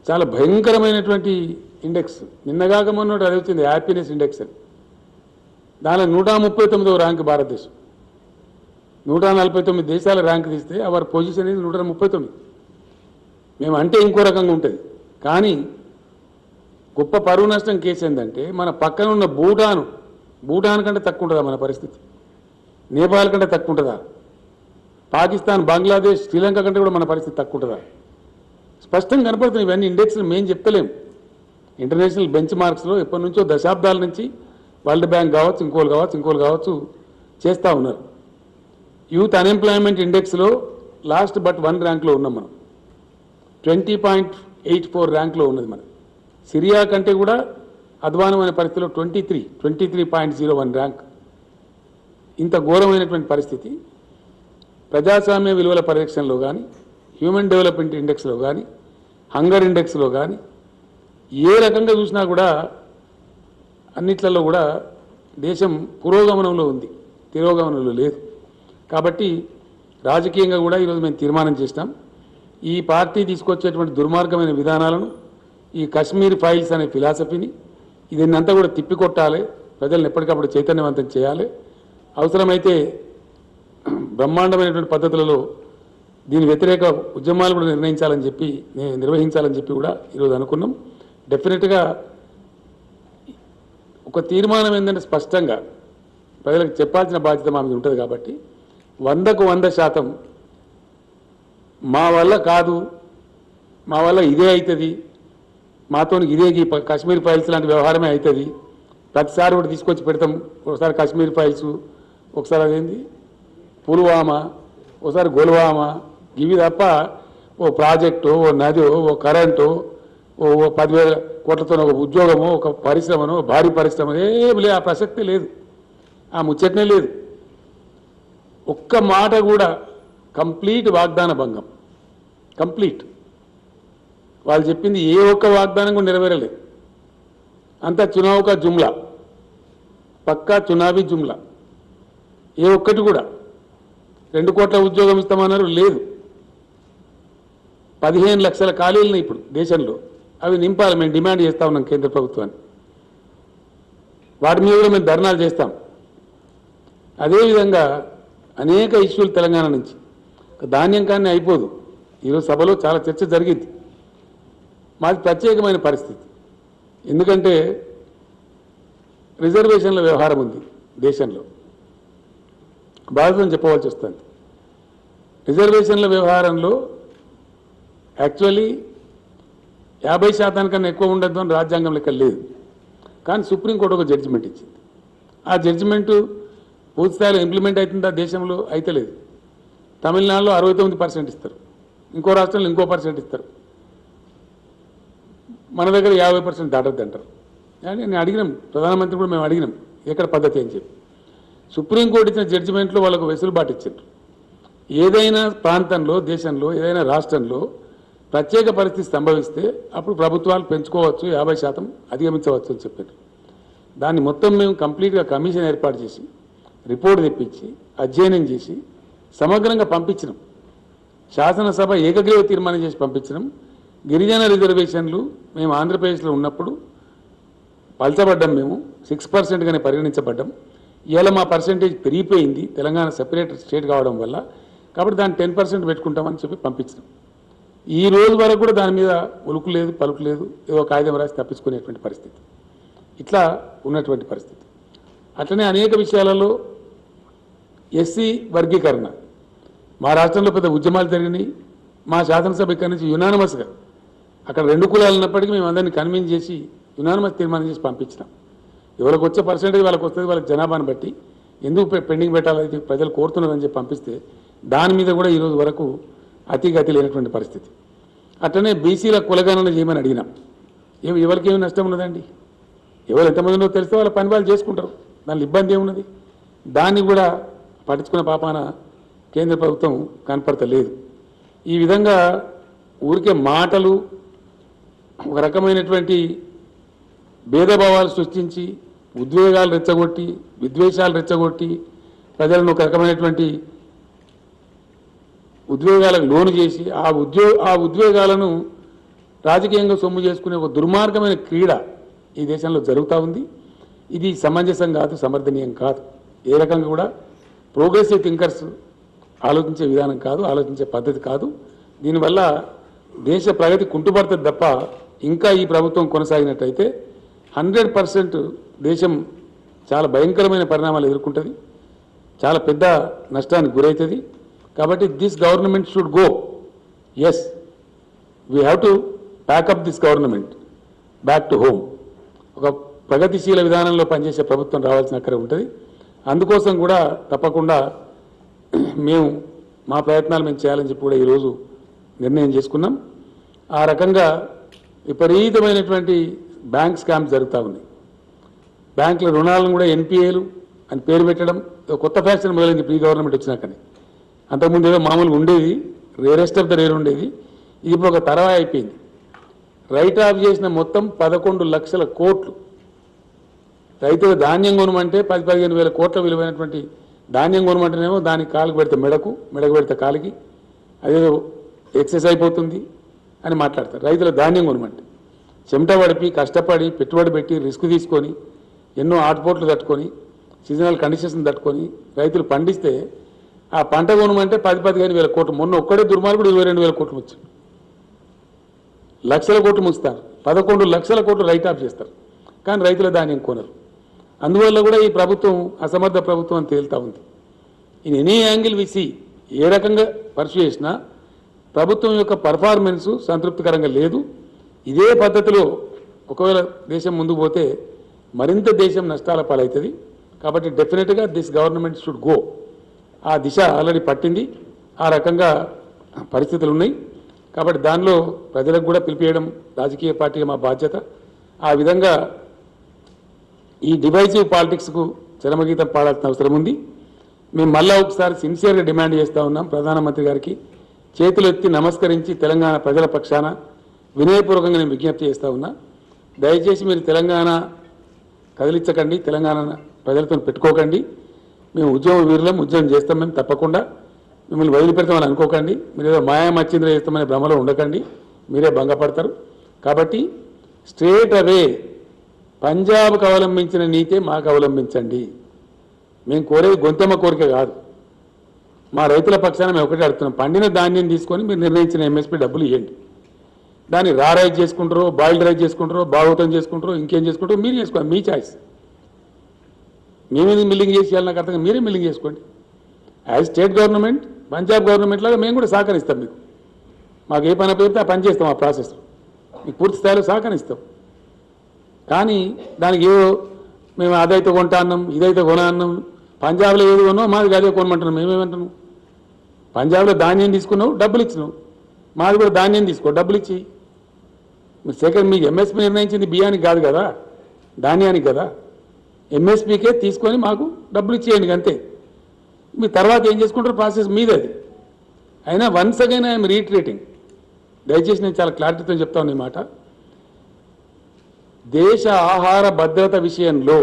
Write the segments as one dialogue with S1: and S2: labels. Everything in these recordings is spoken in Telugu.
S1: చాలా భయంకరమైనటువంటి ఇండెక్స్ నిన్నగాక మొన్న అది వచ్చింది హ్యాపీనెస్ ఇండెక్స్ అని దానిలో నూట ముప్పై తొమ్మిదవ ర్యాంక్ భారతదేశం నూట నలభై తొమ్మిది దేశాల ర్యాంక్ తీస్తే అవర్ పొజిషన్ ఇది నూట ముప్పై తొమ్మిది మేము అంటే ఇంకో రకంగా ఉంటుంది కానీ గొప్ప పరువు నష్టం కేసు ఏంటంటే మన పక్కన ఉన్న భూటాను భూటాన్ కంటే తక్కువ ఉంటుందా మన పరిస్థితి నేపాల్ కంటే తక్కువ ఉంటుందా పాకిస్తాన్ బంగ్లాదేశ్ శ్రీలంక కంటే కూడా మన పరిస్థితి తక్కువ ఉంటుందా స్పష్టంగా కనపడుతున్నాయి ఇవన్నీ ఇండెక్స్లు మేము చెప్తలేం ఇంటర్నేషనల్ బెంచ్ మార్క్స్లో ఎప్పటి నుంచో దశాబ్దాల నుంచి వరల్డ్ బ్యాంక్ కావచ్చు ఇంకోలు కావచ్చు ఇంకోలు కావచ్చు చేస్తూ ఉన్నారు యూత్ అన్ఎంప్లాయ్మెంట్ ఇండెక్స్లో లాస్ట్ బట్ వన్ ర్యాంక్లో ఉన్నాం మనం ట్వంటీ పాయింట్ ఎయిట్ ఫోర్ ర్యాంక్లో ఉన్నది మనం సిరియా కంటే కూడా అధ్వానమైన పరిస్థితిలో twenty three twenty three point zero one rank ఇంత ఘోరమైనటువంటి పరిస్థితి ప్రజాస్వామ్య విలువల పరిరక్షణలో కానీ హ్యూమన్ డెవలప్మెంట్ ఇండెక్స్లో కానీ హంగర్ ఇండెక్స్లో కానీ ఏ రకంగా చూసినా కూడా అన్నిట్లలో కూడా దేశం పురోగమనంలో ఉంది తిరోగమనంలో లేదు కాబట్టి రాజకీయంగా కూడా ఈరోజు మేము తీర్మానం చేసినాం ఈ పార్టీ తీసుకొచ్చేటువంటి దుర్మార్గమైన విధానాలను ఈ కశ్మీర్ ఫైల్స్ అనే ఫిలాసఫీని దీన్నంతా కూడా తిప్పికొట్టాలి ప్రజలను ఎప్పటికప్పుడు చైతన్యవంతం చేయాలి అవసరమైతే బ్రహ్మాండమైనటువంటి పద్ధతులలో దీని వ్యతిరేక ఉద్యమాలు కూడా నిర్ణయించాలని చెప్పి నే- నిర్వహించాలని చెప్పి కూడా ఈరోజు అనుకున్నాం డెఫినెట్గా ఒక తీర్మానం ఏంటంటే స్పష్టంగా ప్రజలకు చెప్పాల్సిన బాధ్యత మా మీద ఉంటుంది కాబట్టి వందకు వంద శాతం మా వల్ల కాదు మా వల్ల ఇదే అవుతుంది మాతో ఇదే ఈ ప- కాశ్మీర్ ఫైల్స్ లాంటి వ్యవహారమే అవుతుంది ప్రతిసారి కూడా తీసుకొచ్చి పెడతాం ఒకసారి కాశ్మీర్ ఫైల్స్ ఒకసారి అదేంది పుల్వామా ఒకసారి గొల్వామా ఇవి తప్ప ఓ ప్రాజెక్టు ఓ నది ఓ కరెంటు ఓ ఓ పదివేల కోట్లతో ఒక ఉద్యోగము ఒక పరిశ్రమను భారీ పరిశ్రమ ఏమి లేదు ఆ ప్రసక్తే లేదు ఆ ముచ్చటనే లేదు ఒక్క మాట కూడా కంప్లీట్ వాగ్దాన భంగం కంప్లీట్ వాళ్ళు చెప్పింది ఏ ఒక్క వాగ్దానం కూడా నెరవేరలేదు అంతా చునావుకా జుమ్లా పక్కా చునావీ జుమ్లా ఏ ఒక్కటి కూడా రెండు కోట్ల ఉద్యోగం ఇస్తామన్నారు లేదు పదిహేను లక్షల ఖాళీలు ఇప్పుడు దేశంలో అవి నింపాలి మేము డిమాండ్ చేస్తా ఉన్నాం కేంద్ర ప్రభుత్వాన్ని వాటి మీద కూడా మేము ధర్నాలు చేస్తాం అదేవిధంగా అనేక ఇష్యూలు తెలంగాణ నుంచి ధాన్యం కానీ అయిపోదు ఈరోజు సభలో చాలా చర్చ జరిగింది మాది ప్రత్యేకమైన పరిస్థితి ఎందుకంటే రిజర్వేషన్ల వ్యవహారం ఉంది దేశంలో బాధ్యతను చెప్పవలసి వస్తుంది రిజర్వేషన్ల వ్యవహారంలో యాక్చువల్లీ యాభై శాతానికన్నా ఎక్కువ ఉండద్దు అని రాజ్యాంగం లెక్క లేదు కానీ సుప్రీంకోర్టు ఒక జడ్జిమెంట్ ఇచ్చింది ఆ జడ్జిమెంటు పూర్తి స్థాయిలో ఇంప్లిమెంట్ అవుతుందా దేశంలో అయితే లేదు తమిళనాడులో అరవై తొమ్మిది పర్సెంట్ ఇస్తారు ఇంకో రాష్ట్రంలో ఇంకో పర్సెంట్ ఇస్తారు మన దగ్గర యాభై పర్సెంట్ దాటద్దు అంటారు కానీ నేను అడిగినాం ప్రధానమంత్రి కూడా మేము అడిగినాం ఎక్కడ పద్ధతి అని చెప్పి సుప్రీంకోర్టు ఇచ్చిన జడ్జిమెంట్లో వాళ్ళకు వెసులుబాటు ఇచ్చారు ఏదైనా ప్రాంతంలో దేశంలో ఏదైనా రాష్ట్రంలో ప్రత్యేక పరిస్థితి సంభవిస్తే అప్పుడు ప్రభుత్వాలు పెంచుకోవచ్చు యాభై శాతం అధిగమించవచ్చు అని చెప్పారు దాన్ని మొత్తం మేము కంప్లీట్గా కమిషన్ ఏర్పాటు చేసి రిపోర్ట్ తెప్పించి అధ్యయనం చేసి సమగ్రంగా పంపించినాం శాసనసభ ఏకగ్రీవ తీర్మానం చేసి పంపించినాం గిరిజన రిజర్వేషన్లు మేము ఆంధ్రప్రదేశ్లో ఉన్నప్పుడు పల్చబడ్డాం మేము సిక్స్ పర్సెంట్గానే పరిగణించబడ్డాం ఇవాళ మా పర్సెంటేజ్ పెరిగిపోయింది తెలంగాణ సెపరేట్ స్టేట్ కావడం వల్ల కాబట్టి దాన్ని టెన్ పర్సెంట్ పెట్టుకుంటామని చెప్పి పంపించినాం ఈ రోజు వరకు కూడా దాని మీద ఉలుకు లేదు పలుకు లేదు ఏదో కాగితం రాసి తప్పించుకునేటువంటి పరిస్థితి ఇట్లా ఉన్నటువంటి పరిస్థితి అట్లనే అనేక విషయాలలో ఎస్సీ వర్గీకరణ మా రాష్ట్రంలో పెద్ద ఉద్యమాలు జరిగినాయి మా శాసనసభ ఇక్కడి నుంచి యునానమస్గా అక్కడ రెండు కులాలు ఉన్నప్పటికీ మేము అందరినీ కన్విన్స్ చేసి యునానమస్ తీర్మానం చేసి పంపించినాం ఎవరికి వచ్చే పర్సెంటేజ్ వాళ్ళకి వస్తుంది వాళ్ళకి జనాభాను బట్టి ఎందుకు పె- పెండింగ్ పెట్టాలి ఇది ప్రజలు కోరుతున్నారని చెప్పి పంపిస్తే దాని మీద కూడా ఈరోజు వరకు అతి గతి లేనటువంటి పరిస్థితి అట్లనే బీసీల కులగణన చేయమని అడిగినాం ఎవ- ఎవరికి ఏమి నష్టం ఉన్నదండి ఎవరు ఎంతమంది ఉన్నదో తెలిస్తే వాళ్ళ పని వాళ్ళు చేసుకుంటారు దానిలో ఇబ్బంది ఏమున్నది దాన్ని కూడా పట్టించుకున్న పాపాన కేంద్ర ప్రభుత్వం కనపడతలేదు ఈ విధంగా ఊరికే మాటలు ఒక రకమైనటువంటి భేదభావాలు సృష్టించి ఉద్వేగాలు రెచ్చగొట్టి విద్వేషాలు రెచ్చగొట్టి ప్రజలను ఒక రకమైనటువంటి ఉద్వేగాలకు లోను చేసి ఆ ఉద్యో ఆ ఉద్వేగాలను రాజకీయంగా సొమ్ము చేసుకునే ఒక దుర్మార్గమైన క్రీడ ఈ దేశంలో జరుగుతూ ఉంది ఇది సమంజసం కాదు సమర్థనీయం కాదు ఏ రకంగా కూడా ప్రోగ్రెసివ్ థింకర్స్ ఆలోచించే విధానం కాదు ఆలోచించే పద్ధతి కాదు దీనివల్ల దేశ ప్రగతి కుంటుపడుతుంది తప్ప ఇంకా ఈ ప్రభుత్వం కొనసాగినట్టయితే హండ్రెడ్ పర్సెంట్ దేశం చాలా భయంకరమైన పరిణామాలు ఎదుర్కొంటుంది చాలా పెద్ద నష్టానికి గురవుతుంది కాబట్టి this government should go as we have to pack up this government back to home ఒక ప్రగతిశీల విధానంలో పనిచేసే ప్రభుత్వం రావాల్సిన అక్కడ ఉంటుంది అందుకోసం కూడా తప్పకుండా మేము మా ప్రయత్నాలు మేము చేయాలని చెప్పి కూడా ఈరోజు నిర్ణయం చేసుకున్నాం ఆ రకంగా విపరీతమైనటువంటి బ్యాంక్ స్కామ్స్ జరుగుతూ ఉన్నాయి బ్యాంకుల రుణాలను కూడా ఎన్పిఏలు అని పేరు పెట్టడం ఒక కొత్త ఫ్యాషన్ మొదలైంది ఇప్పుడు ఈ గవర్నమెంట్ వచ్చినాకని అంతకుముందు ఏదో మామూలుగా ఉండేది రేరెస్ట్ ఆఫ్ ద రేర్ ఉండేది ఇది ఇప్పుడు ఒక తరవా అయిపోయింది రైట్ ఆఫ్ చేసిన మొత్తం పదకొండు లక్షల కోట్లు రైతులు ధాన్యం కొనమంటే పది పదిహేను వేల కోట్ల విలువైనటువంటి ధాన్యం కొనమంటేనేమో దానికి కాలుకు పెడితే మెడకు మెడకు పెడితే కాలికి అదేదో ఎక్సెస్ అయిపోతుంది అని మాట్లాడతారు రైతుల ధాన్యం కొనమంటే చెమట పడిపి కష్టపడి పెట్టుబడి పెట్టి రిస్క్ తీసుకొని ఎన్నో ఆటుపోట్లు తట్టుకొని సీజనల్ కండిషన్స్ తట్టుకొని రైతులు పండిస్తే ఆ పంట కొనమంటే పది పదిహేను వేల కోట్లు మొన్న ఒక్కడే దుర్మార్గుడు ఇరవై రెండు వేల కోట్లు వచ్చింది లక్షల కోట్లు ముస్తారు పదకొండు లక్షల కోట్లు రైట్ ఆఫ్ చేస్తారు కానీ రైతుల ధాన్యం కొనరు అందువల్ల కూడా ఈ ప్రభుత్వం అసమర్థ ప్రభుత్వం అని తేలుతా ఉంది ఇన్ ఎనీ యాంగిల్ విసి ఏ రకంగా పర్సు చేసినా ప్రభుత్వం యొక్క పర్ఫార్మెన్సు సంతృప్తికరంగా లేదు ఇదే పద్ధతిలో ఒకవేళ దేశం ముందుకు పోతే మరింత దేశం నష్టాల పాలవుతుంది కాబట్టి డెఫినెట్గా దిస్ గవర్నమెంట్ షుడ్ గో ఆ దిశ ఆల్రెడీ పట్టింది ఆ రకంగా పరిస్థితులు ఉన్నాయి కాబట్టి దానిలో ప్రజలకు కూడా పిలిపియడం రాజకీయ పార్టీగా మా బాధ్యత ఆ విధంగా ఈ డివైజివ్ పాలిటిక్స్కు చరమగీతం పాడాల్సిన అవసరం ఉంది మేము మళ్ళా ఒకసారి సిన్సియర్గా డిమాండ్ చేస్తూ ఉన్నాం ప్రధానమంత్రి గారికి చేతులు ఎత్తి నమస్కరించి తెలంగాణ ప్రజల పక్షాన వినయపూర్వకంగా నేను విజ్ఞప్తి చేస్తూ ఉన్నా దయచేసి మీరు తెలంగాణ కదిలించకండి తెలంగాణ ప్రజలతో పెట్టుకోకండి మేము ఉద్యమ వీరులం ఉద్యమం చేస్తాం మేము తప్పకుండా మిమ్మల్ని వదిలిపెడతామని అనుకోకండి మీరు ఏదో మాయా మచ్చింద్ర చేస్తామనే భ్రమలో ఉండకండి మీరే భంగపడతారు కాబట్టి స్ట్రేట్ అవే పంజాబ్కు అవలంబించిన నీతే మాకు అవలంబించండి మేము కోరేది గొంతెమ్మ కోరిక కాదు మా రైతుల పక్షాన మేము ఒకటే అడుగుతున్నాం పండిన ధాన్యం తీసుకొని మీరు నిర్ణయించిన ఎంఎస్పీ డబ్బులు ఇవ్వండి దాన్ని రా రైస్ చేసుకుంటారో బాయిల్డ్ రైస్ చేసుకుంటారో భాగవతం చేసుకుంటారో ఇంకేం చేసుకుంటారో మీరు చేసుకోండి మీ చాయిస్ మేమేది మిల్లింగ్ చేసి ఇవ్వాలి నాకు అర్థం కాదు. మీరే మిల్లింగ్ చేసుకోండి as state government Punjab government లాగా మేము కూడా సహకరిస్తాం మీకు మాకు ఏ పని పేరితే ఆ పని చేస్తాం ఆ ప్రాసెస్ మీకు పూర్తి స్థాయిలో సహకరిస్తాం కానీ దానికి ఏదో మేము అదైతే కొంటా అన్నాం ఇదైతే కొనా అన్నాం పంజాబ్లో ఏది కొన్నావు మాది అదే కొనమంటున్నాం మేమేమంటున్నాం పంజాబ్లో ధాన్యం తీసుకున్నావు డబ్బులు ఇచ్చినావు మాది కూడా ధాన్యం తీసుకో డబ్బులు ఇచ్చి మీరు సెకండ్ మీకు ఎంఎస్పీ నిర్ణయించింది బియ్యానికి కాదు కదా ధాన్యానికి కదా ఎంఎస్పీకే తీసుకొని మాకు డబ్బులు ఇచ్చేయండి అంతే మీ తర్వాత ఏం చేసుకుంటారో ప్రాసెస్ మీదది అయినా వన్స్ అగైన్ ఐఎమ్ రీట్రేటింగ్ దయచేసి నేను చాలా క్లారిటీతో చెప్తాను ఈ మాట దేశ ఆహార భద్రత విషయంలో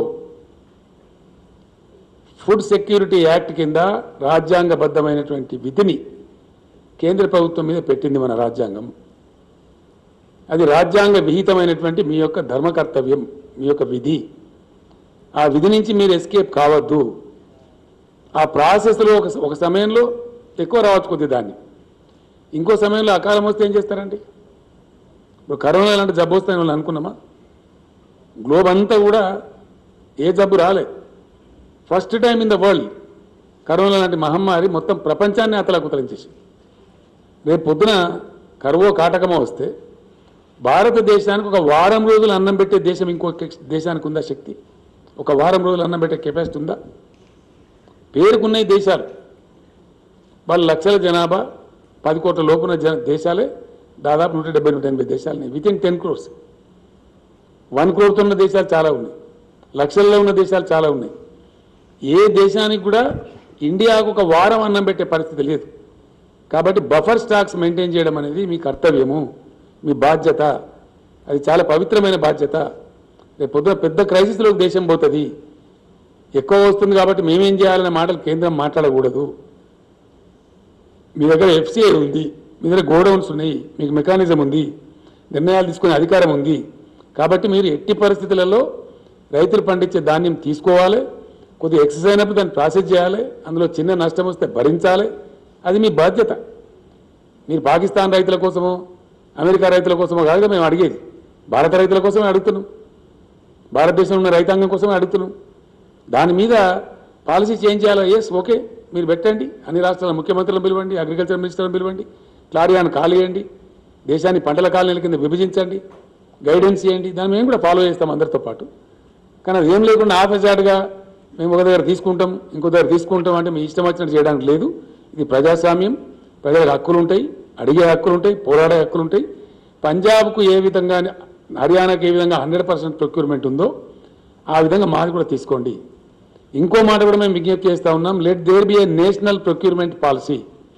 S1: ఫుడ్ సెక్యూరిటీ యాక్ట్ కింద రాజ్యాంగబద్ధమైనటువంటి విధిని కేంద్ర ప్రభుత్వం మీద పెట్టింది మన రాజ్యాంగం అది రాజ్యాంగ విహితమైనటువంటి మీ యొక్క ధర్మ కర్తవ్యం మీ యొక్క విధి ఆ విధి నుంచి మీరు ఎస్కేప్ కావద్దు ఆ ప్రాసెస్లో ఒక ఒక సమయంలో ఎక్కువ రావచ్చు కొద్ది దాన్ని ఇంకో సమయంలో అకాలం వస్తే ఏం చేస్తారండి ఇప్పుడు కరోనా లాంటి జబ్బు వస్తాయని వాళ్ళు అనుకున్నామా గ్లోబ్ అంతా కూడా ఏ జబ్బు రాలే first time in the world corona లాంటి మహమ్మారి మొత్తం ప్రపంచాన్ని అతలాకుతలించేసి రేపు పొద్దున కరువో కాటకమో వస్తే భారతదేశానికి ఒక వారం రోజులు అన్నం పెట్టే దేశం ఇంకో దేశానికి ఉందా శక్తి ఒక వారం రోజులు అన్నం పెట్టే కెపాసిటీ ఉందా పేరుకున్నాయి దేశాలు వాళ్ళ లక్షల జనాభా పది కోట్ల లోపున జన దేశాలే దాదాపు నూట డెబ్బై నూట ఎనభై దేశాలు with in ten crores one క్రోర్తో ఉన్న దేశాలు చాలా ఉన్నాయి లక్షల్లో ఉన్న దేశాలు చాలా ఉన్నాయి ఏ దేశానికి కూడా ఇండియాకు ఒక వారం అన్నం పెట్టే పరిస్థితి లేదు కాబట్టి బఫర్ స్టాక్స్ మెయింటైన్ చేయడం అనేది మీ కర్తవ్యము మీ బాధ్యత అది చాలా పవిత్రమైన బాధ్యత రేపు పొద్దున పెద్ద క్రైసిస్లోకి దేశం పోతుంది ఎక్కువ వస్తుంది కాబట్టి మేమేం చేయాలనే మాటలు కేంద్రం మాట్లాడకూడదు మీ దగ్గర ఎఫ్సిఐ ఉంది మీ దగ్గర గోడౌన్స్ ఉన్నాయి మీకు మెకానిజం ఉంది నిర్ణయాలు తీసుకునే అధికారం ఉంది కాబట్టి మీరు ఎట్టి పరిస్థితులలో రైతులు పండించే ధాన్యం తీసుకోవాలి కొద్దిగా ఎక్సర్సైజ్ అయినప్పుడు దాన్ని ప్రాసెస్ చేయాలి అందులో చిన్న నష్టం వస్తే భరించాలి అది మీ బాధ్యత మీరు పాకిస్తాన్ రైతుల కోసమో అమెరికా రైతుల కోసమో కాదుగా మేము అడిగేది భారత రైతుల కోసమే అడుగుతున్నాం భారతదేశంలో ఉన్న రైతాంగం కోసమే అడుగుతున్నాం దాని మీద పాలసీ చేంజ్ చేయాలో ఎస్ ఓకే మీరు పెట్టండి అన్ని రాష్ట్రాల ముఖ్యమంత్రులను పిలవండి అగ్రికల్చర్ మినిస్టర్లను పిలవండి క్లారియాను కాలేయండి దేశాన్ని పంటల కాలనీల కింద విభజించండి గైడెన్స్ చేయండి దాన్ని మేము కూడా ఫాలో చేస్తాం అందరితో పాటు కానీ అది ఏం లేకుండా ఆఫీసార్డ్గా మేము ఒక దగ్గర తీసుకుంటాం ఇంకో దగ్గర తీసుకుంటాం అంటే మీ ఇష్టం వచ్చినట్టు చేయడానికి లేదు ఇది ప్రజాస్వామ్యం ప్రజలకు హక్కులు ఉంటాయి అడిగే హక్కులు ఉంటాయి పోరాడే హక్కులు ఉంటాయి పంజాబ్కు ఏ విధంగా హర్యానాకు ఏ విధంగా హండ్రెడ్ పర్సెంట్ ప్రొక్యూర్మెంట్ ఉందో ఆ విధంగా మాది కూడా తీసుకోండి ఇంకో మాట కూడా మేము విజ్ఞప్తి చేస్తా ఉన్నాం let there be a national procurement policy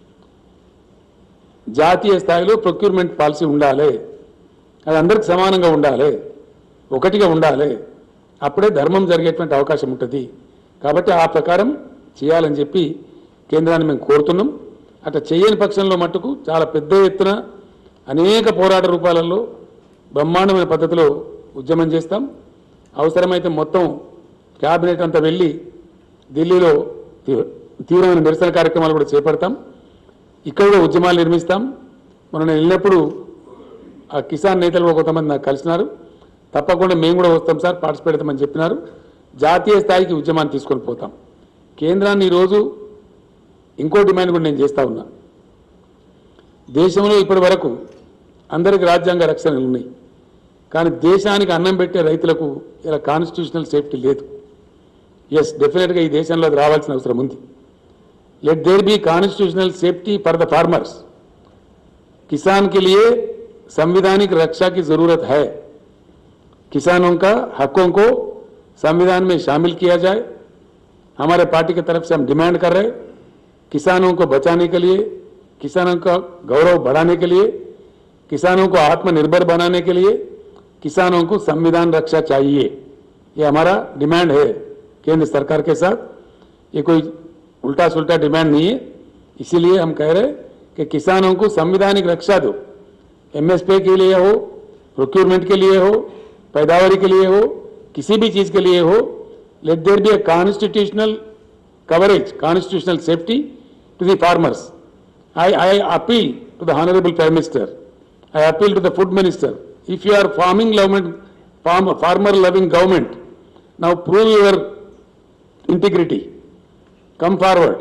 S1: జాతీయ స్థాయిలో ప్రొక్యూర్మెంట్ పాలసీ ఉండాలి అది అందరికి సమానంగా ఉండాలి ఒకటిగా ఉండాలి అప్పుడే ధర్మం జరిగేటువంటి అవకాశం ఉంటుంది కాబట్టి ఆ ప్రకారం చేయాలని చెప్పి కేంద్రాన్ని మేము కోరుతున్నాం అట్లా చేయని పక్షంలో మట్టుకు చాలా పెద్ద ఎత్తున అనేక పోరాట రూపాలలో బ్రహ్మాండమైన పద్ధతిలో ఉద్యమం చేస్తాం అవసరమైతే మొత్తం క్యాబినెట్ అంతా వెళ్ళి ఢిల్లీలో తీ- తీవ్రమైన నిరసన కార్యక్రమాలు కూడా చేపడతాం ఇక్కడ కూడా ఉద్యమాలు నిర్మిస్తాం మొన్న నేను వెళ్ళినప్పుడు ఆ కిసాన్ నేతలు కూడా కొంతమంది నాకు కలిసినారు తప్పకుండా మేము కూడా వస్తాం సార్ పార్టిసిపేట్ అవుతామని చెప్పినారు జాతీయ స్థాయికి ఉద్యమాన్ని తీసుకొని పోతాం కేంద్రాన్ని ఈరోజు ఇంకో డిమాండ్ కూడా నేను చేస్తా ఉన్నా దేశంలో ఇప్పటి వరకు అందరికి రాజ్యాంగ రక్షణలు ఉన్నాయి కానీ దేశానికి అన్నం పెట్టే రైతులకు ఇలా కాన్స్టిట్యూషనల్ సేఫ్టీ లేదు ఎస్ డెఫినెట్గా ఈ దేశంలో అది రావాల్సిన అవసరం ఉంది let there be constitutional safety for the farmers किसान के लिए संविधानिक रक्षा की जरूरत है किसानों का हकों को संविधान में शामिल किया जाए हमारे पार्टी की तरफ से हम डिमांड कर रहे हैं किसानों को बचाने के लिए किसानों का गौरव बढ़ाने के लिए किसानों को आत्मनिर्भर बनाने के लिए किसानों को संविधान रक्षा चाहिए ये हमारा डिमांड है केंद्र सरकार के साथ ये कोई उल्टा सुल्टा डिमांड नहीं है इसीलिए हम कह रहे हैं कि किसानों को संविधानिक रक्षा दो एमएसपी के लिए हो प्रोक्योरमेंट के लिए हो पैदावारी के लिए हो किसी भी चीज के लिए हो let there be a constitutional coverage constitutional safety to the farmers I, I appeal to the Honorable Prime Minister. I appeal to the Food Minister. If you are farming government, farm, farmer loving government, now prove your integrity. Come forward.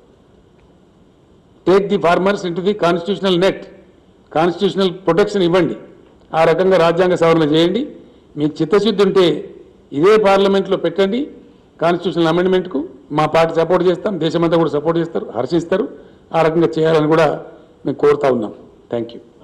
S1: Take the farmers into the constitutional net. Constitutional protection ఇవ్వండి ఆ రకంగా రాజ్యాంగ సవరణ చేయండి మీకు చిత్తశుద్ధి ఉంటే ఇదే పార్లమెంట్లో పెట్టండి కాన్స్టిట్యూషనల్ అమెండ్మెంట్కు మా పార్టీ సపోర్ట్ చేస్తాం దేశమంతా కూడా సపోర్ట్ చేస్తారు హర్షిస్తారు ఆ రకంగా చేయాలని కూడా మేము కోరుతా ఉన్నాం థ్యాంక్ యూ